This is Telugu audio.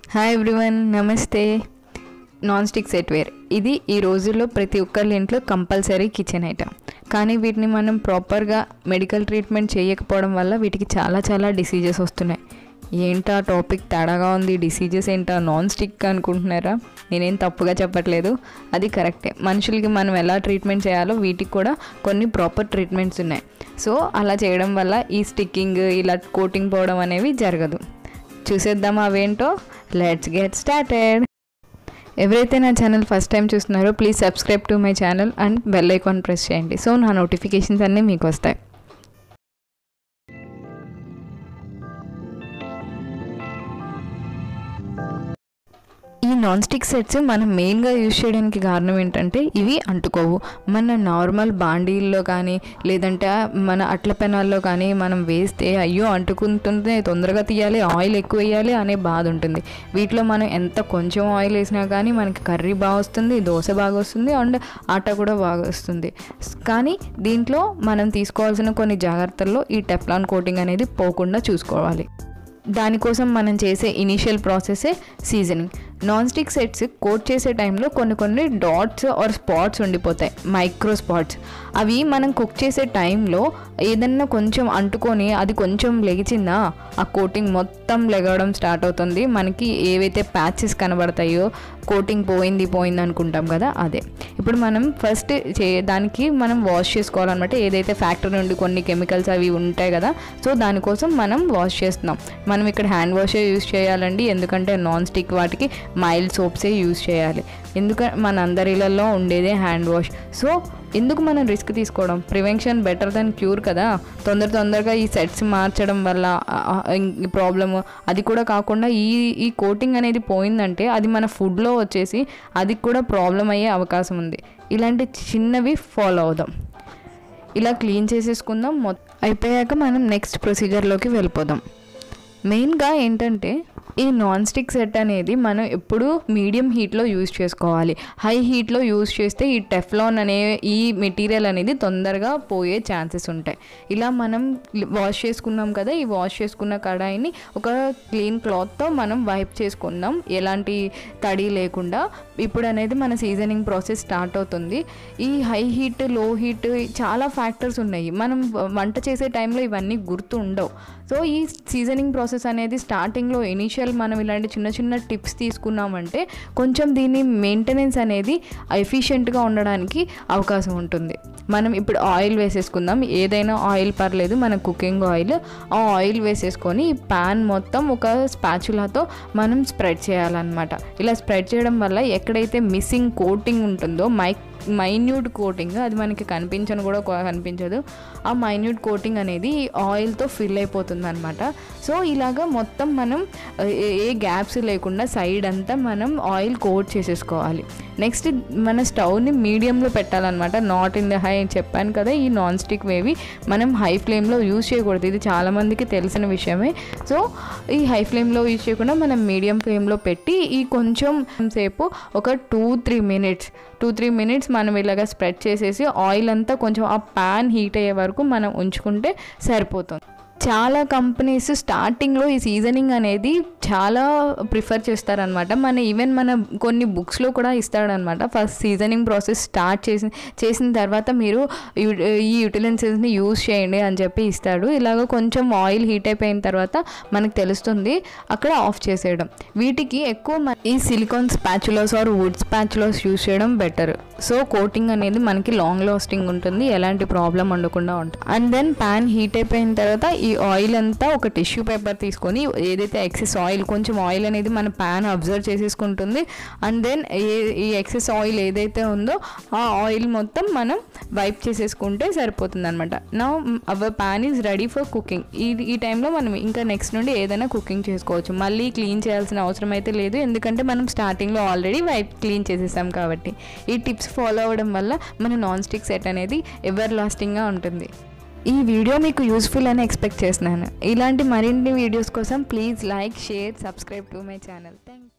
హాయ్ ఎవ్రీవన్ నమస్తే నాన్ స్టిక్ సెట్వేర్ ఇది ఈ రోజుల్లో ప్రతి ఒక్కరి ఇంట్లో కంపల్సరీ కిచెన్ ఐటమ్ కానీ వీటిని మనం ప్రాపర్గా మెడికల్ ట్రీట్మెంట్ చేయకపోవడం వల్ల వీటికి చాలా చాలా డిసీజెస్ వస్తున్నాయి ఏంటా టాపిక్ తేడాగా ఉంది డిసీజెస్ ఏంటా నాన్ స్టిక్ అనుకుంటున్నారా నేనేం తప్పుగా చెప్పట్లేదు అది కరెక్టే మనుషులకి మనం ఎలా ట్రీట్మెంట్ చేయాలో వీటికి కూడా కొన్ని ప్రాపర్ ట్రీట్మెంట్స్ ఉన్నాయి సో అలా చేయడం వల్ల ఈ స్టిక్కింగ్ ఇలా కోటింగ్ పోవడం అనేవి జరగదు చూసేద్దాం అవేంటో లెట్స్ గెట్ స్టార్టెడ్ ఎవరైతే నా ఛానల్ ఫస్ట్ టైం చూస్తున్నారో please subscribe to my channel and bell icon press చేయండి సో నా నోటిఫికేషన్స్ అన్నీ మీకు వస్తాయి ఈ నాన్ స్టిక్ సెట్స్ మనం మెయిన్గా యూజ్ చేయడానికి కారణం ఏంటంటే ఇవి అంటుకోవు మన నార్మల్ బాండీల్లో కానీ లేదంటే మన అట్ల పెనాల్లో కానీ మనం వేస్తే అయ్యో అంటుకుంటుంటే తొందరగా తీయాలి ఆయిల్ ఎక్కువ వేయాలి అనే బాధ ఉంటుంది వీటిలో మనం ఎంత కొంచెం ఆయిల్ వేసినా కానీ మనకి కర్రీ బాగా వస్తుంది దోశ బాగా వస్తుంది అండ్ ఆట కూడా బాగా వస్తుంది కానీ దీంట్లో మనం తీసుకోవాల్సిన కొన్ని జాగ్రత్తల్లో ఈ టెఫ్లాన్ కోటింగ్ అనేది పోకుండా చూసుకోవాలి దానికోసం మనం చేసే ఇనీషియల్ ప్రాసెసే seasoning non stick sets coat చేసే టైంలో కొన్ని కొన్ని డాట్స్ ఆర్ స్పాట్స్ ఉండిపోతాయి మైక్రో స్పాట్స్ అవి మనం కుక్ చేసే టైంలో ఏదన్నా కొంచెం అంటుకొని అది కొంచెం లెగిచిందా ఆ కోటింగ్ మొత్తం లెగవడం స్టార్ట్ అవుతుంది మనకి ఏవైతే ప్యాచెస్ కనబడతాయో కోటింగ్ పోయింది పోయింది అనుకుంటాం కదా అదే ఇప్పుడు మనం ఫస్ట్ చే దానికి మనం వాష్ చేసుకోవాలన్నమాట ఏదైతే ఫ్యాక్టరీ నుండి కొన్ని కెమికల్స్ అవి ఉంటాయి కదా సో దానికోసం మనం వాష్ చేస్తున్నాం మనం ఇక్కడ హ్యాండ్ వాషే యూస్ చేయాలండి ఎందుకంటే నాన్ స్టిక్ వాటికి మైల్డ్ సోప్సే యూస్ చేయాలి ఎందుకంటే మన అందరిలలో ఉండేదే హ్యాండ్ వాష్ సో ఎందుకు మనం రిస్క్ తీసుకోవడం ప్రివెన్షన్ బెటర్ దెన్ క్యూర్ కదా తొందర తొందరగా ఈ సెట్స్ మార్చడం వల్ల ప్రాబ్లమ్ అది కూడా కాకుండా ఈ ఈ కోటింగ్ అనేది పోయిందంటే అది మన ఫుడ్లో వచ్చేసి అది కూడా ప్రాబ్లం అయ్యే అవకాశం ఉంది ఇలాంటి చిన్నవి ఫాలో అవుదాం ఇలా క్లీన్ చేసేసుకుందాం మొ అయిపోయాక మనం నెక్స్ట్ ప్రొసీజర్లోకి వెళ్ళిపోదాం మెయిన్గా ఏంటంటే ఈ నాన్ స్టిక్ సెట్ అనేది మనం ఎప్పుడు మీడియం హీట్లో యూజ్ చేసుకోవాలి హై హీట్లో యూజ్ చేస్తే ఈ టెఫ్లాన్ అనే ఈ మెటీరియల్ అనేది తొందరగా పోయే ఛాన్సెస్ ఉంటాయి ఇలా మనం వాష్ చేసుకున్నాం కదా ఈ వాష్ చేసుకున్న కడాయిని ఒక క్లీన్ క్లాత్తో మనం వైప్ చేసుకుందాం ఎలాంటి తడి లేకుండా ఇప్పుడు అనేది మన సీజనింగ్ ప్రాసెస్ స్టార్ట్ అవుతుంది ఈ హై హీట్ లో హీట్ చాలా ఫ్యాక్టర్స్ ఉన్నాయి మనం వంట చేసే టైంలో ఇవన్నీ గుర్తు ఉండవు సో ఈ సీజనింగ్ ప్రాసెస్ అనేది స్టార్టింగ్లో ఇనీషియల్ మనం ఇలాంటి చిన్న చిన్న టిప్స్ తీసుకున్నామంటే కొంచెం దీని మెయింటెనెన్స్ అనేది ఎఫిషియెంట్గా ఉండడానికి అవకాశం ఉంటుంది మనం ఇప్పుడు ఆయిల్ వేసేసుకుందాం ఏదైనా ఆయిల్ పర్లేదు మన కుకింగ్ ఆయిల్ ఆ ఆయిల్ వేసేసుకొని ఈ ప్యాన్ మొత్తం ఒక స్పాచులాతో మనం స్ప్రెడ్ చేయాలన్నమాట ఇలా స్ప్రెడ్ చేయడం వల్ల ఎక్కడైతే మిస్సింగ్ కోటింగ్ ఉంటుందో మైక్ మైన్యూట్ కోటింగ్ అది మనకి కనిపించను కూడా కనిపించదు ఆ మైన్యూట్ కోటింగ్ అనేది ఈ ఆయిల్తో ఫిల్ అయిపోతుంది అనమాట సో ఇలాగా మొత్తం మనం ఏ గ్యాప్స్ లేకుండా సైడ్ అంతా మనం ఆయిల్ కోట్ చేసేసుకోవాలి నెక్స్ట్ మన స్టవ్ని మీడియంలో పెట్టాలన్నమాట నాట్ ఇన్ ద హై చెప్పాను కదా ఈ నాన్ స్టిక్ వేవి మనం హై ఫ్లేమ్లో యూజ్ చేయకూడదు ఇది చాలామందికి తెలిసిన విషయమే సో ఈ హై ఫ్లేమ్లో యూజ్ చేయకుండా మనం మీడియం ఫ్లేమ్లో పెట్టి ఈ కొంచెం సేపు ఒక two three minutes two three minutes మనం ఇలాగ స్ప్రెడ్ చేసేసి ఆయిల్ అంతా కొంచెం ఆ ప్యాన్ హీట్ అయ్యే వరకు మనం ఉంచుకుంటే సరిపోతుంది చాలా కంపెనీస్ స్టార్టింగ్లో ఈ సీజనింగ్ అనేది చాలా ప్రిఫర్ చేస్తారనమాట మన ఈవెన్ మన కొన్ని బుక్స్లో కూడా ఇస్తాడనమాట ఫస్ట్ సీజనింగ్ ప్రాసెస్ స్టార్ట్ చేసి చేసిన తర్వాత మీరు ఈ యూటిలెన్సెస్ని యూజ్ చేయండి అని చెప్పి iస్తాడు ఇలాగ కొంచెం ఆయిల్ హీట్ అయిపోయిన తర్వాత మనకు తెలుస్తుంది అక్కడ ఆఫ్ చేసేయడం వీటికి ఎక్కువ మన ఈ silicone spatulas or wood spatulas use చేయడం బెటర్ సో కోటింగ్ అనేది మనకి లాంగ్ లాస్టింగ్ ఉంటుంది ఎలాంటి ప్రాబ్లం ఉండకుండా ఉంటుంది అండ్ దెన్ ప్యాన్ హీట్ అయిపోయిన తర్వాత ఈ ఆయిల్ అంతా ఒక టిష్యూ పేపర్ తీసుకొని ఏదైతే ఎక్సెస్ ఆయిల్ కొంచెం ఆయిల్ అనేది మన ప్యాన్ అబ్జర్వ్ చేసేసుకుంటుంది అండ్ దెన్ ఏ ఈ ఎక్సెస్ ఆయిల్ ఏదైతే ఉందో ఆ ఆయిల్ మొత్తం మనం వైప్ చేసేసుకుంటే సరిపోతుంది అనమాట నా our pan is ready for cooking ఈ ఈ టైంలో మనం ఇంకా నెక్స్ట్ నుండి ఏదైనా కుకింగ్ చేసుకోవచ్చు మళ్ళీ క్లీన్ చేయాల్సిన అవసరం అయితే లేదు ఎందుకంటే మనం స్టార్టింగ్లో ఆల్రెడీ వైప్ క్లీన్ చేసేసాం కాబట్టి ఈ టిప్స్ ఫాలో అవ్వడం వల్ల మన నాన్ స్టిక్ సెట్ అనేది ఎవర్ లాస్టింగ్గా ఉంటుంది ఈ వీడియో మీకు యూస్ఫుల్ అని ఎక్స్పెక్ట్ చేస్తున్నాను ఇలాంటి మరిన్ని వీడియోస్ కోసం please like share subscribe to my channel thank